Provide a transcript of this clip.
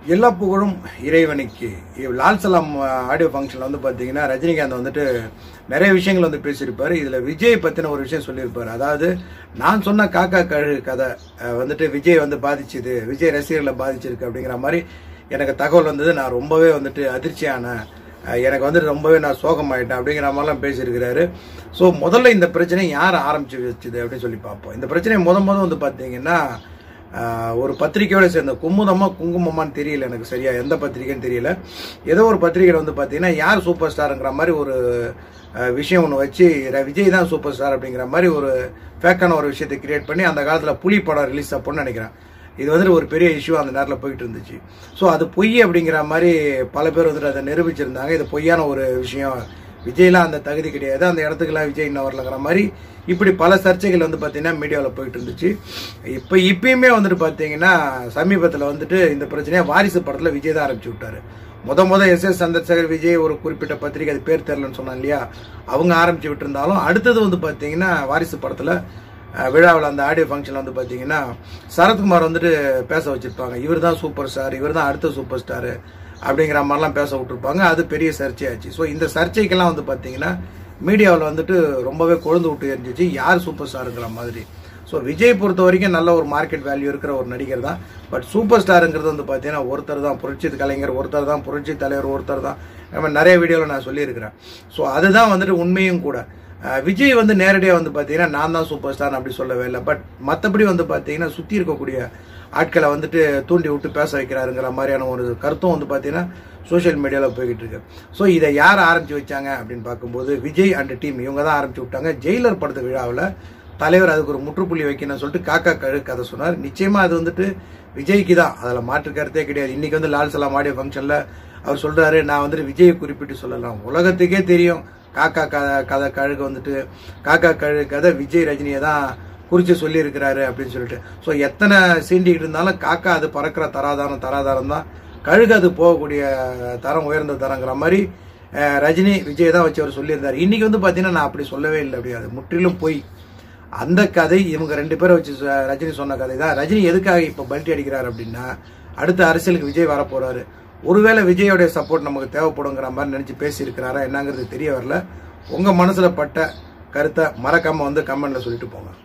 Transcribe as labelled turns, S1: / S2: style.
S1: எல்லா புகழும் இறைவனுக்கு இவ் லால் சலாம் ஆடியோ ஃபங்க்ஷனில் வந்து பார்த்தீங்கன்னா ரஜினிகாந்த் வந்துட்டு நிறைய விஷயங்கள் வந்து பேசியிருப்பாரு இதில் விஜய் பற்றின ஒரு விஷயம் சொல்லியிருப்பாரு அதாவது நான் சொன்ன காக்கா கழு கதை அஹ், வந்துட்டு விஜய் வந்து பாதிச்சுது விஜய் ரசிகர்களை பாதிச்சிருக்கு அப்படிங்கிற மாதிரி எனக்கு தகவல் வந்தது நான் ரொம்பவே வந்துட்டு அதிர்ச்சியான அஹ், எனக்கு வந்துட்டு ரொம்பவே நான் சோகமாயிட்டேன் அப்படிங்கிற மாதிரிலாம் பேசியிருக்கிறாரு ஸோ முதல்ல இந்த பிரச்சனை யார் ஆரம்பிச்சு வச்சுது அப்படின்னு சொல்லி பார்ப்போம் இந்த பிரச்சனை முத முத வந்து பார்த்தீங்கன்னா ஆஹ் ஒரு பத்திரிக்கையோட சேர்ந்த குமுதமா குங்குமமான்னு தெரியல எனக்கு சரியா எந்த பத்திரிக்கைன்னு தெரியல ஏதோ ஒரு பத்திரிக்கையில வந்து பார்த்தீங்கன்னா யார் சூப்பர் ஸ்டாருங்கிற மாதிரி ஒரு ஆஹ் விஷயம் ஒன்று வச்சு ர- விஜய் தான் சூப்பர் ஸ்டார் அப்படிங்கிற மாதிரி ஒரு ஃபேக்கான ஒரு விஷயத்தை கிரியேட் பண்ணி அந்த காலத்தில் புலி படம் ரிலீஸ் அப்போன்னு நினைக்கிறேன் இது வந்துட்டு ஒரு பெரிய இஷ்யூ அந்த நேரத்தில் போயிட்டு இருந்துச்சு ஸோ அது பொய் அப்படிங்கிற மாதிரி பல பேர் வந்துட்டு அதை நிரூபிச்சிருந்தாங்க இது பொய்யான ஒரு விஷயம் விஜய்லாம் அந்த தகுதி கிடையாது அந்த இடத்துக்குலாம் விஜய் இன்னும் வரலங்கிற மாதிரி இப்படி பல சர்ச்சைகள் வந்து பார்த்தீங்கன்னா மீடியாவில் போயிட்டு இருந்துச்சு இப்போ இப்பயுமே வந்துட்டு பார்த்தீங்கன்னா சமீபத்தில் வந்துட்டு இந்த பிரச்சனையை வாரிசு படத்தில் விஜய் தான் ஆரம்பிச்சு விட்டாரு முத முத எஸ் எஸ் சந்திரசேகர் விஜய் ஒரு குறிப்பிட்ட பத்திரிகை அது பேர் தெரிலன்னு சொன்னாங்க இல்லையா அவங்க ஆரம்பிச்சு விட்டுருந்தாலும் அடுத்தது வந்து பார்த்தீங்கன்னா வாரிசு படத்தில் விழாவில் அந்த ஆடியோ ஃபங்க்ஷனில் வந்து பார்த்தீங்கன்னா சரத்குமார் வந்துட்டு பேச வச்சிருப்பாங்க இவர் தான் சூப்பர் ஸ்டார் இவர் தான் அடுத்த சூப்பர் ஸ்டாரு அப்படிங்கிற மாதிரிலாம் பேச விட்டுருப்பாங்க அது பெரிய சர்ச்சையாச்சு ஸோ இந்த சர்ச்சைக்கெல்லாம் வந்து பார்த்தீங்கன்னா மீடியாவில் வந்துட்டு ரொம்பவே கொழுந்து விட்டு எரிஞ்சிச்சு யார் சூப்பர் ஸ்டாருங்கிற மாதிரி ஸோ விஜய் பொறுத்த வரைக்கும் நல்ல ஒரு மார்க்கெட் வேல்யூ இருக்கிற ஒரு நடிகர் தான் பட் சூப்பர் ஸ்டாருங்கிறது வந்து பார்த்தீங்கன்னா ஒருத்தர் தான் புரட்சி கலைஞர் ஒருத்தர் தான் புரட்சி தலைவர் ஒருத்தர் தான் நம்ம நிறைய வீடியோவில் நான் சொல்லியிருக்கிறேன் ஸோ அதுதான் வந்துட்டு உண்மையும் கூட அஹ் விஜய் வந்து நேரடியாக வந்து பார்த்தீங்கன்னா நான் தான் சூப்பர் ஸ்டார் அப்படி சொல்லவே இல்லை பட் மற்றபடி வந்து பார்த்தீங்கன்னா சுற்றி இருக்கக்கூடிய ஆட்களை வந்துட்டு தூண்டி விட்டு பேச வைக்கிறாருங்கிற மாதிரியான ஒரு கருத்தும் வந்து பார்த்தீங்கன்னா சோஷியல் மீடியாவில் போய்கிட்டு இருக்கு ஸோ இதை யார் ஆரம்பிச்சு வச்சாங்க அப்படின்னு பார்க்கும்போது விஜய் அண்ட் டீம் இவங்க தான் ஆரம்பிச்சு விட்டாங்க ஜெயிலர் படத்து விழாவில் தலைவர் அதுக்கு ஒரு முற்றுப்புள்ளி வைக்கணும்னு சொல்லிட்டு காக்கா கழு கதை சொன்னார் நிச்சயமா அது வந்துட்டு விஜய்க்கு தான் அதில் மாற்று கருத்தே கிடையாது இன்னைக்கு வந்து லால் சலாம் ஆடியோ ஃபங்க்ஷனில் அவர் சொல்றாரு நான் வந்துட்டு விஜயை குறிப்பிட்டு சொல்லலாம் உலகத்துக்கே தெரியும் காக்கா கதை கதை கழுகு வந்துட்டு காக்கா கழு கதை விஜய் ரஜினியை தான் குறித்து சொல்லியிருக்கிறாரு அப்படின்னு சொல்லிட்டு ஸோ எத்தனை சீண்டிக்கிட்டு இருந்தாலும் காக்கா அது பறக்கிற தராதாரம் தராதாரம் தான் கழுகு அது போகக்கூடிய தரம் உயர்ந்த தரங்கிற மாதிரி அஹ், ரஜினி விஜய் தான் வச்சு அவர் சொல்லியிருந்தார் இன்னைக்கு வந்து பார்த்தீங்கன்னா நான் அப்படி சொல்லவே இல்லை அப்படி அது முற்றிலும் பொய் அந்த கதை இவங்க ரெண்டு பேரை வச்சு சொ- ரஜினி சொன்ன கதை தான் ரஜினி எதுக்காக இப்போ பல்ட்டி அடிக்கிறார் அப்படின்னா அடுத்த அரசியலுக்கு விஜய் வரப்போறாரு ஒருவேளை விஜயோடைய சப்போர்ட் நமக்கு தேவைப்படுங்கிற மாதிரி நினைச்சு பேசியிருக்கிறாரா என்னங்கிறது தெரிய வரல உங்க மனசுல பட்ட கருத்தை மறக்காம வந்து கமெண்ட்ல சொல்லிட்டு போங்க